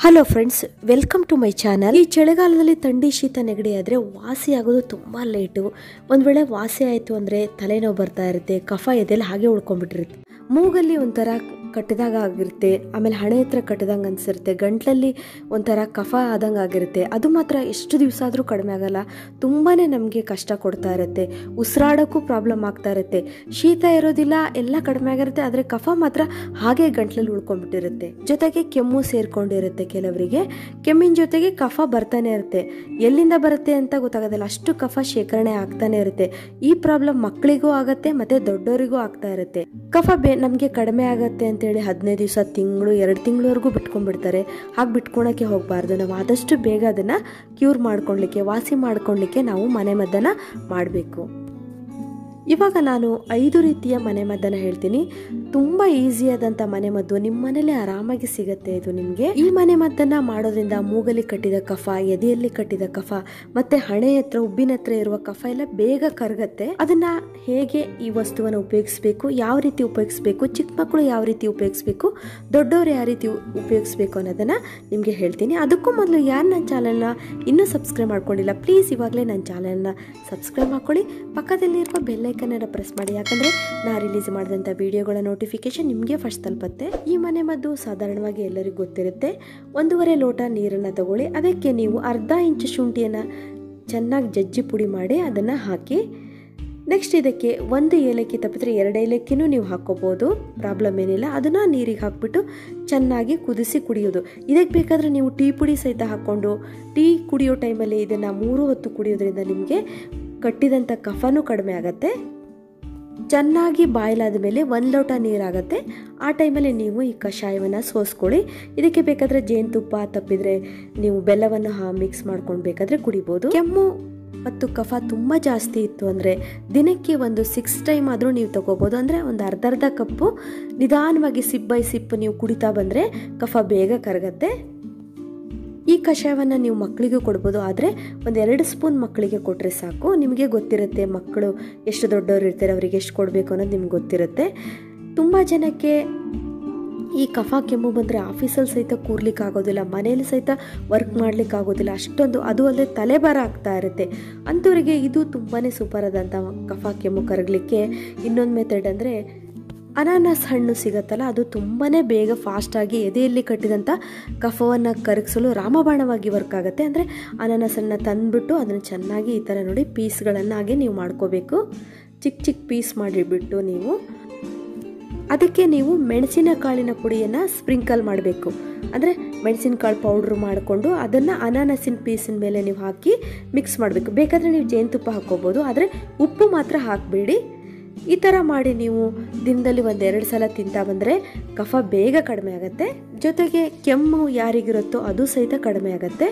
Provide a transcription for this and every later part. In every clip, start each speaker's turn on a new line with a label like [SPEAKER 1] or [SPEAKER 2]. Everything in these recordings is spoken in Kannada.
[SPEAKER 1] hello friends welcome to my channel ಈ ಚಳಿಗಾಲದಲ್ಲಿ ಥಂಡಿ ಶೀತ ನೆಗಡಿ ಆದರೆ ವಾಸಿ ಆಗೋದು ತುಂಬ ಲೇಟು ಒಂದು ವೇಳೆ ವಾಸಿ ಆಯಿತು ಅಂದರೆ ತಲೆನೋವು ಬರ್ತಾ ಇರುತ್ತೆ ಕಫ ಎದೆಲ್ಲ ಹಾಗೆ ಉಳ್ಕೊಂಡ್ಬಿಟ್ಟಿರುತ್ತೆ ಮೂಗಲ್ಲಿ ಒಂಥರ ಕಟ್ಟಿದಾಗ ಆಗಿರುತ್ತೆ ಆಮೇಲೆ ಹಣೆ ಹತ್ರ ಕಟ್ಟಿದಂಗೆ ಅನಿಸಿರುತ್ತೆ ಗಂಟ್ಲಲ್ಲಿ ಒಂಥರ ಕಫ ಆದಂಗೆ ಆಗಿರುತ್ತೆ ಅದು ಮಾತ್ರ ಎಷ್ಟು ದಿವಸ ಆದರೂ ಕಡಿಮೆ ಆಗಲ್ಲ ತುಂಬಾ ನಮಗೆ ಕಷ್ಟ ಕೊಡ್ತಾ ಇರುತ್ತೆ ಉಸಿರಾಡೋಕ್ಕೂ ಪ್ರಾಬ್ಲಮ್ ಆಗ್ತಾ ಇರುತ್ತೆ ಶೀತ ಇರೋದಿಲ್ಲ ಎಲ್ಲ ಕಡಿಮೆ ಆಗಿರುತ್ತೆ ಆದರೆ ಕಫ ಮಾತ್ರ ಹಾಗೆ ಗಂಟ್ಲಲ್ಲಿ ಉಳ್ಕೊಂಡ್ಬಿಟ್ಟಿರುತ್ತೆ ಜೊತೆಗೆ ಕೆಮ್ಮು ಸೇರ್ಕೊಂಡಿರುತ್ತೆ ಕೆಲವರಿಗೆ ಕೆಮ್ಮಿನ ಜೊತೆಗೆ ಕಫ ಬರ್ತಾನೆ ಇರುತ್ತೆ ಎಲ್ಲಿಂದ ಬರುತ್ತೆ ಅಂತ ಗೊತ್ತಾಗೋದಿಲ್ಲ ಅಷ್ಟು ಕಫ ಶೇಖರಣೆ ಆಗ್ತಾನೆ ಇರುತ್ತೆ ಈ ಪ್ರಾಬ್ಲಮ್ ಮಕ್ಕಳಿಗೂ ಆಗತ್ತೆ ಮತ್ತೆ ದೊಡ್ಡವರಿಗೂ ಆಗ್ತಾ ಇರುತ್ತೆ ಕಫ ಬೇ ನಮಗೆ ಕಡಿಮೆ ಆಗತ್ತೆ ಅಂತೇಳಿ ಹದಿನೈದು ದಿವಸ ತಿಂಗಳು ಎರಡು ತಿಂಗಳವರೆಗೂ ಬಿಟ್ಕೊಂಡ್ಬಿಡ್ತಾರೆ ಹಾಗೆ ಬಿಟ್ಕೊಳಕ್ಕೆ ಹೋಗಬಾರ್ದು ನಾವು ಆದಷ್ಟು ಬೇಗ ಅದನ್ನು ಕ್ಯೂರ್ ಮಾಡ್ಕೊಳ್ಲಿಕ್ಕೆ ವಾಸಿ ಮಾಡ್ಕೊಳ್ಲಿಕ್ಕೆ ನಾವು ಮನೆ ಮದ್ದನ್ನು ಮಾಡಬೇಕು ಇವಾಗ ನಾನು ಐದು ರೀತಿಯ ಮನೆಮದ್ದನ್ನು ಹೇಳ್ತೀನಿ ತುಂಬ ಈಸಿಯಾದಂಥ ಮನೆಮದ್ದು ನಿಮ್ಮ ಮನೇಲಿ ಆರಾಮಾಗಿ ಸಿಗತ್ತೆ ಇದು ನಿಮಗೆ ಈ ಮನೆಮದ್ದನ್ನು ಮಾಡೋದ್ರಿಂದ ಮೂಗಲಿ ಕಟ್ಟಿದ ಕಫ ಎದೆಯಲ್ಲಿ ಕಟ್ಟಿದ ಕಫ ಮತ್ತೆ ಹಣೆ ಹತ್ರ ಉಬ್ಬಿನ ಹತ್ರ ಇರುವ ಕಫ ಎಲ್ಲ ಬೇಗ ಕರಗತ್ತೆ ಅದನ್ನ ಹೇಗೆ ಈ ವಸ್ತುವನ್ನು ಉಪಯೋಗಿಸ್ಬೇಕು ಯಾವ ರೀತಿ ಉಪಯೋಗಿಸ್ಬೇಕು ಚಿಕ್ಕ ಮಕ್ಕಳು ಯಾವ ರೀತಿ ಉಪಯೋಗಿಸ್ಬೇಕು ದೊಡ್ಡವರು ಯಾವ ರೀತಿ ಉಪಯೋಗಿಸ್ಬೇಕು ಅನ್ನೋದನ್ನ ನಿಮಗೆ ಹೇಳ್ತೀನಿ ಅದಕ್ಕೂ ಮೊದಲು ಯಾರು ನನ್ನ ಚಾನಲ್ನ ಇನ್ನೂ ಸಬ್ಸ್ಕ್ರೈಬ್ ಮಾಡ್ಕೊಂಡಿಲ್ಲ ಪ್ಲೀಸ್ ಇವಾಗಲೇ ನನ್ನ ಚಾನಲ್ನ ಸಬ್ಸ್ಕ್ರೈಬ್ ಮಾಡ್ಕೊಳ್ಳಿ ಪಕ್ಕದಲ್ಲಿರುವ ಬೆಲ್ಲೈಕನ್ನ ಪ್ರೆಸ್ ಮಾಡಿ ಯಾಕಂದರೆ ನಾ ರಿಲೀಸ್ ಮಾಡಿದಂಥ ವಿಡಿಯೋಗಳ ನೋಟಿಫಿಕೇಶನ್ ನಿಮಗೆ ಫಸ್ಟ್ ತಲುಪತ್ತೆ ಈ ಮನೆ ಮದ್ದು ಸಾಧಾರಣವಾಗಿ ಎಲ್ಲರಿಗೂ ಗೊತ್ತಿರುತ್ತೆ ಒಂದೂವರೆ ಲೋಟ ನೀರನ್ನು ತಗೊಳ್ಳಿ ಅದಕ್ಕೆ ನೀವು ಅರ್ಧ ಇಂಚು ಶುಂಠಿಯನ್ನು ಚೆನ್ನಾಗಿ ಜಜ್ಜಿ ಪುಡಿ ಮಾಡಿ ಅದನ್ನು ಹಾಕಿ ನೆಕ್ಸ್ಟ್ ಇದಕ್ಕೆ ಒಂದು ಏಲಕ್ಕಿ ತಪ್ಪಿದ್ರೆ ಎರಡು ಏಲಕ್ಕಿನೂ ನೀವು ಹಾಕ್ಕೋಬೋದು ಪ್ರಾಬ್ಲಮ್ ಏನಿಲ್ಲ ಅದನ್ನು ನೀರಿಗೆ ಹಾಕ್ಬಿಟ್ಟು ಚೆನ್ನಾಗಿ ಕುದಿಸಿ ಕುಡಿಯೋದು ಇದಕ್ಕೆ ಬೇಕಾದರೆ ನೀವು ಟೀ ಪುಡಿ ಸಹಿತ ಹಾಕ್ಕೊಂಡು ಟೀ ಕುಡಿಯೋ ಟೈಮಲ್ಲಿ ಇದನ್ನು ಮೂರು ಹೊತ್ತು ಕುಡಿಯೋದ್ರಿಂದ ನಿಮಗೆ ಕಟ್ಟಿದಂಥ ಕಫನೂ ಕಡಿಮೆ ಆಗುತ್ತೆ ಚೆನ್ನಾಗಿ ಬಾಯ್ಲಾದ ಮೇಲೆ ಒಂದು ಲೋಟ ನೀರಾಗುತ್ತೆ ಆ ಟೈಮಲ್ಲಿ ನೀವು ಈ ಕಷಾಯವನ್ನು ಸೋಸ್ಕೊಳ್ಳಿ ಇದಕ್ಕೆ ಬೇಕಾದರೆ ಜೇನುತುಪ್ಪ ತಪ್ಪಿದರೆ ನೀವು ಬೆಲ್ಲವನ್ನು ಹಾ ಮಿಕ್ಸ್ ಮಾಡ್ಕೊಂಡು ಬೇಕಾದರೆ ಕುಡಿಬೋದು ಕೆಮ್ಮು ಮತ್ತು ಕಫ ತುಂಬ ಜಾಸ್ತಿ ಇತ್ತು ಅಂದರೆ ದಿನಕ್ಕೆ ಒಂದು ಸಿಕ್ಸ್ ಟೈಮ್ ಆದರೂ ನೀವು ತಗೋಬೋದು ಅಂದರೆ ಒಂದು ಅರ್ಧ ಅರ್ಧ ಕಪ್ಪು ನಿಧಾನವಾಗಿ ಸಿಪ್ ಬೈ ಸಿಪ್ ನೀವು ಕುಡಿತಾ ಬಂದರೆ ಕಫ ಬೇಗ ಕರಗತ್ತೆ ಈ ಕಷಾಯವನ್ನು ನೀವು ಮಕ್ಕಳಿಗೂ ಕೊಡ್ಬೋದು ಆದರೆ ಒಂದು ಎರಡು ಸ್ಪೂನ್ ಮಕ್ಕಳಿಗೆ ಕೊಟ್ಟರೆ ಸಾಕು ನಿಮಗೆ ಗೊತ್ತಿರುತ್ತೆ ಮಕ್ಕಳು ಎಷ್ಟು ದೊಡ್ಡವರು ಇರ್ತಾರೆ ಅವರಿಗೆ ಎಷ್ಟು ಕೊಡಬೇಕು ಅನ್ನೋದು ನಿಮ್ಗೆ ಗೊತ್ತಿರುತ್ತೆ ತುಂಬ ಜನಕ್ಕೆ ಈ ಕಫ ಕೆಮ್ಮು ಬಂದರೆ ಆಫೀಸಲ್ಲಿ ಸಹಿತ ಕೂರ್ಲಿಕ್ಕೆ ಆಗೋದಿಲ್ಲ ಮನೇಲಿ ಸಹಿತ ವರ್ಕ್ ಮಾಡ್ಲಿಕ್ಕೆ ಆಗೋದಿಲ್ಲ ಅಷ್ಟೊಂದು ಅದು ಅಲ್ಲದೆ ತಲೆಭಾರ ಆಗ್ತಾ ಇರುತ್ತೆ ಅಂಥವರಿಗೆ ಇದು ತುಂಬಾ ಸೂಪರ್ ಆದಂಥ ಕಫ ಕೆಮ್ಮು ಕರಗಲಿಕ್ಕೆ ಇನ್ನೊಂದು ಮೆಥಡ್ ಅಂದರೆ ಅನಾನಸ್ ಹಣ್ಣು ಸಿಗತ್ತಲ್ಲ ಅದು ತುಂಬಾ ಬೇಗ ಫಾಸ್ಟಾಗಿ ಎದೆಯಲ್ಲಿ ಕಟ್ಟಿದಂಥ ಕಫವನ್ನು ಕರಗಿಸಲು ರಾಮಬಾಣವಾಗಿ ವರ್ಕ್ ಆಗುತ್ತೆ ಅಂದರೆ ಅನಾನಸ್ ಹಣ್ಣು ತಂದುಬಿಟ್ಟು ಅದನ್ನು ಚೆನ್ನಾಗಿ ಈ ಥರ ನೋಡಿ ಪೀಸ್ಗಳನ್ನಾಗಿ ನೀವು ಮಾಡ್ಕೋಬೇಕು ಚಿಕ್ಕ ಚಿಕ್ಕ ಪೀಸ್ ಮಾಡಿಬಿಟ್ಟು ನೀವು ಅದಕ್ಕೆ ನೀವು ಮೆಣಸಿನಕಾಳಿನ ಪುಡಿಯನ್ನು ಸ್ಪ್ರಿಂಕಲ್ ಮಾಡಬೇಕು ಅಂದರೆ ಮೆಣಸಿನಕಾಳು ಪೌಡ್ರ್ ಮಾಡಿಕೊಂಡು ಅದನ್ನು ಅನಾನಸಿನ ಪೀಸಿನ ಮೇಲೆ ನೀವು ಹಾಕಿ ಮಿಕ್ಸ್ ಮಾಡಬೇಕು ಬೇಕಾದರೆ ನೀವು ಜೇನುತುಪ್ಪ ಹಾಕ್ಕೋಬೋದು ಆದರೆ ಉಪ್ಪು ಮಾತ್ರ ಹಾಕಬೇಡಿ ಈ ಥರ ಮಾಡಿ ನೀವು ದಿನದಲ್ಲಿ ಒಂದೆರಡು ಸಲ ತಿಂತಾ ಬಂದರೆ ಕಫ ಬೇಗ ಕಡಿಮೆ ಆಗುತ್ತೆ ಜೊತೆಗೆ ಕೆಮ್ಮು ಯಾರಿಗಿರುತ್ತೋ ಅದು ಸಹಿತ ಕಡಿಮೆ ಆಗುತ್ತೆ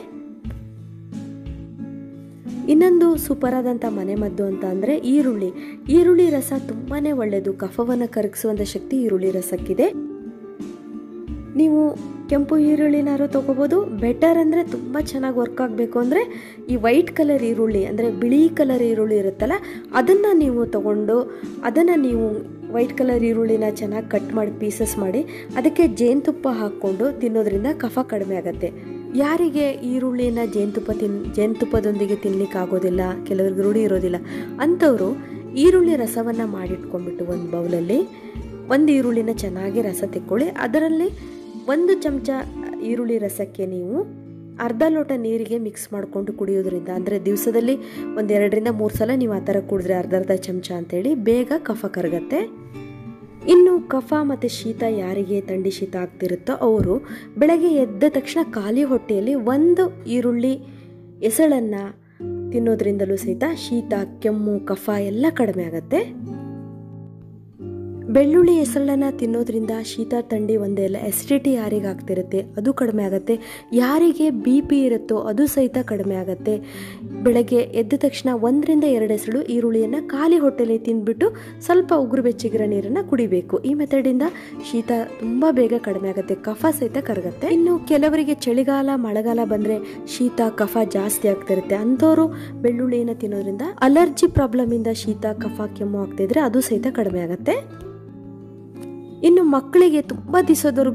[SPEAKER 1] ಇನ್ನೊಂದು ಸೂಪರ್ ಆದಂಥ ಮನೆಮದ್ದು ಅಂತ ಅಂದರೆ ಈರುಳ್ಳಿ ಈರುಳ್ಳಿ ರಸ ತುಂಬಾ ಒಳ್ಳೆಯದು ಕಫವನ್ನು ಕರಗಿಸುವಂಥ ಶಕ್ತಿ ಈರುಳ್ಳಿ ರಸಕ್ಕಿದೆ ನೀವು ಕೆಂಪು ಈರುಳ್ಳಿನಾರು ತೊಗೋಬೋದು ಬೆಟರ್ ಅಂದರೆ ತುಂಬ ಚೆನ್ನಾಗಿ ವರ್ಕ್ ಆಗಬೇಕು ಅಂದರೆ ಈ ವೈಟ್ ಕಲರ್ ಈರುಳ್ಳಿ ಅಂದರೆ ಬಿಳಿ ಕಲರ್ ಈರುಳ್ಳಿ ಇರುತ್ತಲ್ಲ ಅದನ್ನು ನೀವು ತಗೊಂಡು ಅದನ್ನು ನೀವು ವೈಟ್ ಕಲರ್ ಈರುಳ್ಳಿನ ಚೆನ್ನಾಗಿ ಕಟ್ ಮಾಡಿ ಪೀಸಸ್ ಮಾಡಿ ಅದಕ್ಕೆ ಜೇನುತುಪ್ಪ ಹಾಕ್ಕೊಂಡು ತಿನ್ನೋದ್ರಿಂದ ಕಫ ಕಡಿಮೆ ಆಗುತ್ತೆ ಯಾರಿಗೆ ಈರುಳ್ಳಿನ ಜೇನುತುಪ್ಪ ತಿನ್ ಜೇನುತುಪ್ಪದೊಂದಿಗೆ ತಿನ್ಲಿಕ್ಕೆ ಆಗೋದಿಲ್ಲ ಕೆಲವ್ರಿಗೆ ರೂಢಿ ಇರೋದಿಲ್ಲ ಅಂಥವರು ಈರುಳ್ಳಿ ರಸವನ್ನು ಮಾಡಿಟ್ಕೊಂಡ್ಬಿಟ್ಟು ಒಂದು ಬೌಲಲ್ಲಿ ಒಂದು ಈರುಳ್ಳಿನ ಚೆನ್ನಾಗಿ ರಸ ತೆಕ್ಕೊಳ್ಳಿ ಅದರಲ್ಲಿ ಒಂದು ಚಮಚ ಈರುಳ್ಳಿ ರಸಕ್ಕೆ ನೀವು ಅರ್ಧ ಲೋಟ ನೀರಿಗೆ ಮಿಕ್ಸ್ ಮಾಡಿಕೊಂಡು ಕುಡಿಯೋದ್ರಿಂದ ಅಂದರೆ ದಿವಸದಲ್ಲಿ ಒಂದು ಎರಡರಿಂದ ಮೂರು ಸಲ ನೀವು ಆ ಥರ ಕುಡಿದ್ರೆ ಅರ್ಧ ಅರ್ಧ ಚಮಚ ಅಂತೇಳಿ ಬೇಗ ಕಫ ಕರಗತ್ತೆ ಇನ್ನು ಕಫ ಮತ್ತು ಶೀತ ಯಾರಿಗೆ ಥಂಡಿ ಶೀತ ಆಗ್ತಿರುತ್ತೋ ಅವರು ಬೆಳಗ್ಗೆ ಎದ್ದ ತಕ್ಷಣ ಖಾಲಿ ಹೊಟ್ಟೆಯಲ್ಲಿ ಒಂದು ಈರುಳ್ಳಿ ಎಸಳನ್ನು ತಿನ್ನೋದ್ರಿಂದಲೂ ಸಹಿತ ಶೀತ ಕೆಮ್ಮು ಕಫ ಎಲ್ಲ ಕಡಿಮೆ ಆಗುತ್ತೆ ಬೆಳ್ಳುಳ್ಳಿ ಹೆಸರನ್ನ ತಿನ್ನೋದ್ರಿಂದ ಶೀತ ಥಂಡಿ ಒಂದೇ ಅಲ್ಲ ಎಸಿಡಿಟಿ ಯಾರಿಗೆ ಆಗ್ತಿರುತ್ತೆ ಅದು ಕಡಿಮೆ ಆಗುತ್ತೆ ಯಾರಿಗೆ ಬಿ ಪಿ ಇರುತ್ತೋ ಅದು ಸಹಿತ ಕಡಿಮೆ ಆಗುತ್ತೆ ಬೆಳಗ್ಗೆ ಎದ್ದ ತಕ್ಷಣ ಒಂದರಿಂದ ಎರಡು ಹೆಸರು ಈರುಳ್ಳಿಯನ್ನು ಖಾಲಿ ಹೊಟ್ಟೆಲಿ ತಿಂದ್ಬಿಟ್ಟು ಸ್ವಲ್ಪ ಉಗುರು ಬೆಚ್ಚಗಿರೋ ನೀರನ್ನು ಕುಡಿಬೇಕು ಈ ಮೆಥಡಿಂದ ಶೀತ ತುಂಬ ಬೇಗ ಕಡಿಮೆ ಆಗುತ್ತೆ ಕಫ ಸಹಿತ ಕರಗುತ್ತೆ ಇನ್ನು ಕೆಲವರಿಗೆ ಚಳಿಗಾಲ ಮಳೆಗಾಲ ಬಂದರೆ ಶೀತ ಕಫ ಜಾಸ್ತಿ ಆಗ್ತಿರುತ್ತೆ ಅಂಥವ್ರು ಬೆಳ್ಳುಳ್ಳಿಯನ್ನು ತಿನ್ನೋದ್ರಿಂದ ಅಲರ್ಜಿ ಪ್ರಾಬ್ಲಮಿಂದ ಶೀತ ಕಫ ಕೆಮ್ಮು ಆಗ್ತಿದ್ರೆ ಅದು ಸಹಿತ ಕಡಿಮೆ ಆಗುತ್ತೆ ಇನ್ನು ಮಕ್ಕಳಿಗೆ ತುಂಬ ದಿವಸದವರೆಗೂ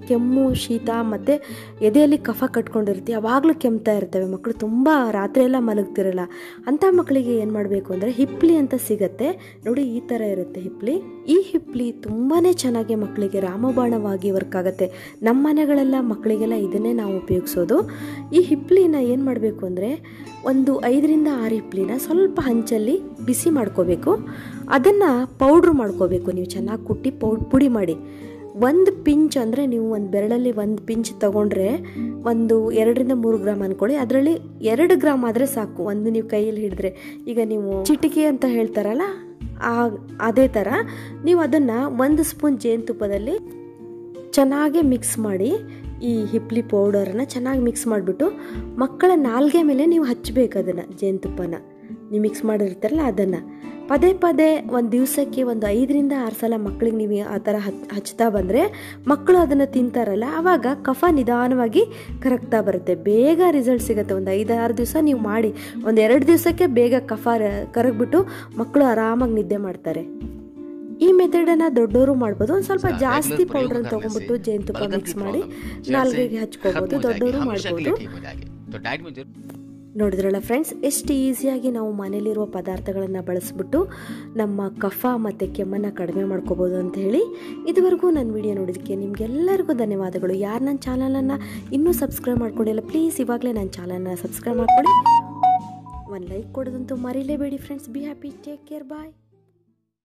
[SPEAKER 1] ಕೆಮ್ಮು ಶೀತ ಮತ್ತು ಎದೆಯಲ್ಲಿ ಕಫ ಕಟ್ಕೊಂಡಿರುತ್ತೆ ಯಾವಾಗಲೂ ಕೆಮ್ತಾ ಇರ್ತವೆ ಮಕ್ಕಳು ತುಂಬ ರಾತ್ರಿ ಎಲ್ಲ ಮಲಗ್ತಿರಲ್ಲ ಅಂಥ ಮಕ್ಕಳಿಗೆ ಏನು ಮಾಡಬೇಕು ಅಂದರೆ ಹಿಪ್ಲಿ ಅಂತ ಸಿಗತ್ತೆ ನೋಡಿ ಈ ಥರ ಇರುತ್ತೆ ಹಿಪ್ಲಿ ಈ ಹಿಪ್ಲಿ ತುಂಬಾ ಚೆನ್ನಾಗಿ ಮಕ್ಕಳಿಗೆ ರಾಮಬಾಣವಾಗಿ ವರ್ಕ್ ಆಗುತ್ತೆ ನಮ್ಮ ಮನೆಗಳೆಲ್ಲ ಮಕ್ಕಳಿಗೆಲ್ಲ ಇದನ್ನೇ ನಾವು ಉಪಯೋಗಿಸೋದು ಈ ಹಿಪ್ಲಿನ ಏನು ಮಾಡಬೇಕು ಅಂದರೆ ಒಂದು ಐದರಿಂದ ಆರು ಹಿಪ್ಲಿನ ಸ್ವಲ್ಪ ಹಂಚಲ್ಲಿ ಬಿಸಿ ಮಾಡ್ಕೋಬೇಕು ಅದನ್ನು ಪೌಡ್ರ್ ಮಾಡ್ಕೋಬೇಕು ನೀವು ಚೆನ್ನಾಗಿ ಕುಟ್ಟಿ ಪೌಡ್ ಪುಡಿ ಮಾಡಿ ಒಂದು ಪಿಂಚ್ ಅಂದರೆ ನೀವು ಒಂದು ಬೆರಳಲ್ಲಿ ಒಂದು ಪಿಂಚ್ ತಗೊಂಡ್ರೆ ಒಂದು ಎರಡರಿಂದ ಮೂರು ಗ್ರಾಮ್ ಅಂದ್ಕೊಳ್ಳಿ ಅದರಲ್ಲಿ ಎರಡು ಗ್ರಾಮ್ ಆದರೆ ಸಾಕು ಒಂದು ನೀವು ಕೈಯಲ್ಲಿ ಹಿಡಿದ್ರೆ ಈಗ ನೀವು ಚಿಟಿಕೆ ಅಂತ ಹೇಳ್ತಾರಲ್ಲ ಆ ಅದೇ ಥರ ನೀವು ಅದನ್ನು ಒಂದು ಸ್ಪೂನ್ ಜೇನುತುಪ್ಪದಲ್ಲಿ ಚೆನ್ನಾಗಿ ಮಿಕ್ಸ್ ಮಾಡಿ ಈ ಹಿಪ್ಲಿ ಪೌಡರನ್ನ ಚೆನ್ನಾಗಿ ಮಿಕ್ಸ್ ಮಾಡಿಬಿಟ್ಟು ಮಕ್ಕಳ ನಾಲ್ಗೆ ಮೇಲೆ ನೀವು ಹಚ್ಚಬೇಕು ಅದನ್ನು ಜೇನುತುಪ್ಪನ ನೀವು ಮಿಕ್ಸ್ ಮಾಡಿರ್ತಾರಲ್ಲ ಅದನ್ನು ಪದೇ ಪದೇ ಒಂದು ದಿವಸಕ್ಕೆ ಒಂದು ಐದರಿಂದ ಆರು ಸಲ ಮಕ್ಕಳಿಗೆ ನೀವು ಆ ಥರ ಹಚ್ ಹಚ್ತಾ ಬಂದರೆ ಮಕ್ಕಳು ಅದನ್ನು ತಿಂತಾರಲ್ಲ ಆವಾಗ ಕಫ ನಿಧಾನವಾಗಿ ಕರಗ್ತಾ ಬರುತ್ತೆ ಬೇಗ ರಿಸಲ್ಟ್ ಸಿಗುತ್ತೆ ಒಂದು ಐದು ಆರು ದಿವಸ ನೀವು ಮಾಡಿ ಒಂದು ಎರಡು ದಿವಸಕ್ಕೆ ಬೇಗ ಕಫ ರ- ಕರಗ್ಬಿಟ್ಟು ಮಕ್ಕಳು ಆರಾಮಾಗಿ ನಿದ್ದೆ ಮಾಡ್ತಾರೆ ಈ ಮೆಥಡನ್ನು ದೊಡ್ಡವರು ಮಾಡ್ಬೋದು ಒಂದು ಸ್ವಲ್ಪ ಜಾಸ್ತಿ ಪೌಡ್ರನ್ನ ತೊಗೊಂಡ್ಬಿಟ್ಟು ಜೇನುತುಪ್ಪ ಮಿಕ್ಸ್ ಮಾಡಿ ನಾಲ್ಗೆಗೆ ಹಚ್ಕೋಬೋದು ದೊಡ್ಡವರು ಮಾಡ್ಬೋದು
[SPEAKER 2] तो डाइट में जरूर
[SPEAKER 1] ನೋಡಿದ್ರಲ್ಲ ಫ್ರೆಂಡ್ಸ್ ಎಷ್ಟು ಈಸಿಯಾಗಿ ನಾವು ಮನೇಲಿರುವ ಪದಾರ್ಥಗಳನ್ನು ಬಳಸ್ಬಿಟ್ಟು ನಮ್ಮ ಕಫ ಮತ್ತು ಕೆಮ್ಮನ್ನು ಕಡಿಮೆ ಮಾಡ್ಕೋಬೋದು ಅಂತ ಹೇಳಿ ಇದುವರೆಗೂ ನನ್ನ ವಿಡಿಯೋ ನೋಡೋದಕ್ಕೆ ನಿಮಗೆಲ್ಲರಿಗೂ ಧನ್ಯವಾದಗಳು ಯಾರು ನನ್ನ ಚಾನಲನ್ನು ಇನ್ನೂ ಸಬ್ಸ್ಕ್ರೈಬ್ ಮಾಡ್ಕೊಂಡಿಲ್ಲ ಪ್ಲೀಸ್ ಇವಾಗಲೇ ನನ್ನ ಚಾನಲ್ನ ಸಬ್ಸ್ಕ್ರೈಬ್ ಮಾಡ್ಕೊಳ್ಳಿ ಒಂದು ಲೈಕ್ ಕೊಡೋದಂತೂ ಮರಿಲೇಬೇಡಿ friends be happy take care bye